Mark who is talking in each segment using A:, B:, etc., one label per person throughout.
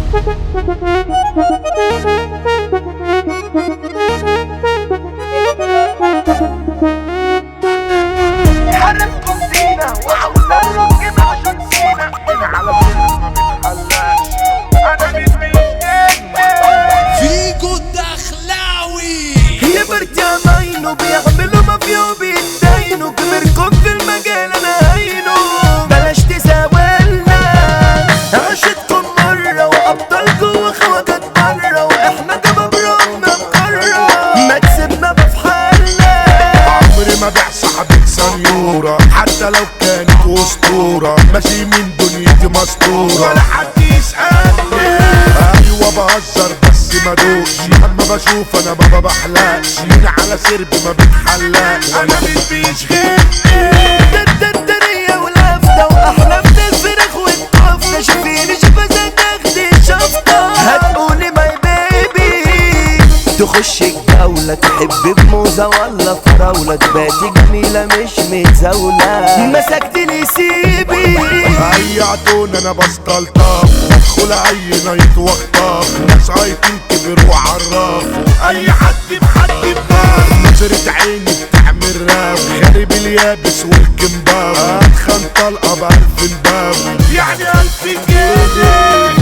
A: حرمكم زينة وعاوز الرج عشان سينا هنا على بيرس ما بيتحلاش انا مين مش
B: فيجو الدخلاوي
C: كبرت يا ماينو بيعملوا مافيا وبيتداينوا كبركم في المجال انا هينو بلاش تساولنا عشتكم مرة وابطالكم وخواجات مرة واحنا جباب ربنا مقرة ما تسيبنا في حالنا
D: عمري ما بيع صاحبك سنيورة حتى لو كانت اسطورة ماشي من دنيتي مسطورة ولا حد يسألني ايوه بهزر بس ما دوقش اما بشوف انا ما بحلقش مين على سرب ما بتحلقش انا مفيش غيري
C: الدردرية والهفتة واحلام الفراخ والكفتة شوفيني شوفة زي تاخدي شفطة هتقولي ماي بيبي تخش الجولة تحب بموزة ولا فراولة تباتي جميلة مش متزاولة مسكت لي سيبي
D: اي عدون انا بستلطف ادخل اي نايت واخطف ناس هايتين كبروا وعرفوا اي حد بحد بنار نظرة عيني بتعمل راو خارب اليابس والكمباو اتخن طلقة بألف باب يعني ألف جنيه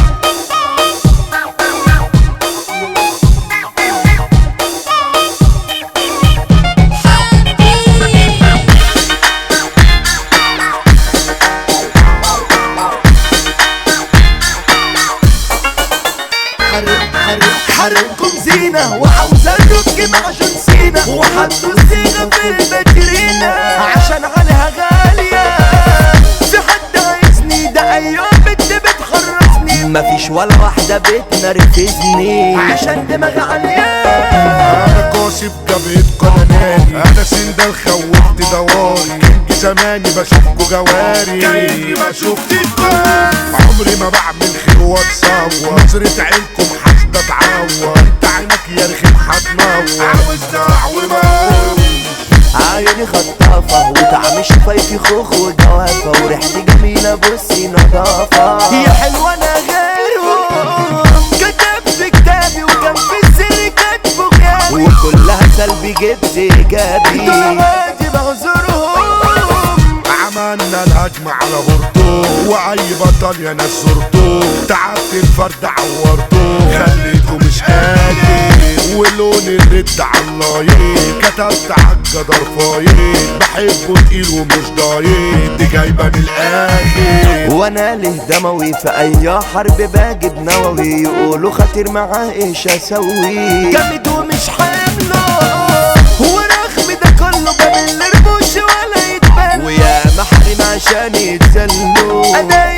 C: حرمكم زينة وعاوزة الركب عشان سينا وحطوا الصيغة في الباترينا عشان عليها غالية في حد عايزني ده أيام بنت بتخرسني مفيش ولا واحدة بتنرفزني عشان دماغي عالية
D: انا كاسب جبهة قناني انا سندال خوفت دواري كنت زماني بشوفكوا جواري كأني ما شفت عمري ما بعمل خير واتصور نظرة عينكم حاسدة تعور انت عينك يا رخيم هتنور عاوز تعوي
C: عيني خطافة وطعم شفايفي خوخ وجوافة وريحتي جميلة بصي نظافة يا حلوة أنا غيره كتبت في كتابي وكان في السر كاتبه غيابي وكلها سلبي جبت إيجابي دول عادي بعذرهم
D: عملنا الهجمة على بورتو واي بطل يا ناس زرتو تعبت الفرد عورتو خليته مش قادر ولون الرد على اللايق كتبت عالجدار فايق بحبه تقيل ومش ضايق دي جايبه من الاخر
C: وانا له دموي في اي حرب باجد نووي يقولوا خاطر معاه ايش اسوي جامد ومش حامله ورغم ده كله بمل رموش ولا يتبان ويا محرم عشان يتسلوا انا